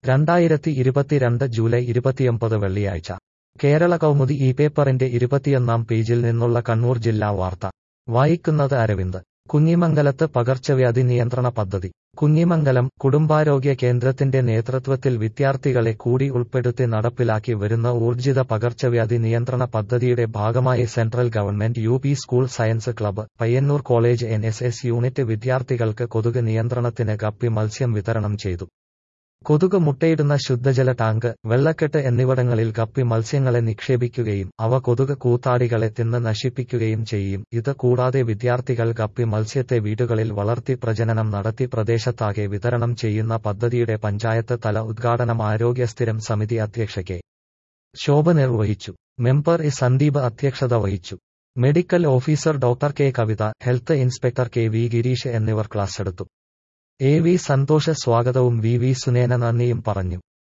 രണ്ടായിരത്തി ഇരുപത്തിരണ്ട് ജൂലൈ ഇരുപത്തിയൊമ്പത് വെള്ളിയാഴ്ച കേരള കൗമുദി ഈ പേപ്പറിന്റെ ഇരുപത്തിയൊന്നാം പേജിൽ നിന്നുള്ള കണ്ണൂർ ജില്ലാ വാർത്ത വായിക്കുന്നത് അരവിന്ദ് കുഞ്ഞിമംഗലത്ത് പകർച്ചവ്യാധി നിയന്ത്രണ പദ്ധതി കുഞ്ഞിമംഗലം കുടുംബാരോഗ്യ കേന്ദ്രത്തിന്റെ നേതൃത്വത്തിൽ വിദ്യാർത്ഥികളെ കൂടി ഉൾപ്പെടുത്തി നടപ്പിലാക്കി വരുന്ന ഊർജിത പകർച്ചവ്യാധി നിയന്ത്രണ പദ്ധതിയുടെ ഭാഗമായി central government U P school science club Payyanur college N S S unit വിദ്യാർത്ഥികൾക്ക് കൊതുക് നിയന്ത്രണത്തിന് ഗപ്പി മത്സ്യം വിതരണം ചെയ്തു കൊതുക് മുട്ടയിടുന്ന ശുദ്ധജല ടാങ്ക് വെള്ളക്കെട്ട് എന്നിവിടങ്ങളിൽ ഗപ്പി മത്സ്യങ്ങളെ നിക്ഷേപിക്കുകയും അവ കൊതുക് കൂത്താടികളെ തിന്ന് നശിപ്പിക്കുകയും ചെയ്യും ഇത് കൂടാതെ വിദ്യാർത്ഥികൾ ഗപ്പി മത്സ്യത്തെ വീടുകളിൽ വളർത്തി പ്രജനനം നടത്തി പ്രദേശത്താകെ വിതരണം ചെയ്യുന്ന പദ്ധതിയുടെ പഞ്ചായത്ത് തല ഉദ്ഘാടനം ആരോഗ്യ സ്ഥിരം സമിതി അധ്യക്ഷ കെ ശോഭ നിർവഹിച്ചു മെമ്പർ ഇ സന്ദീപ് അധ്യക്ഷത വഹിച്ചു medical officer doctor K Kavitha health inspector K V Gireesh എന്നിവർ ക്ലാസ്സെടുത്തു എ വി സന്തോഷ സ്വാഗതവും വി വി സുനേന നന്ദിയും പറഞ്ഞു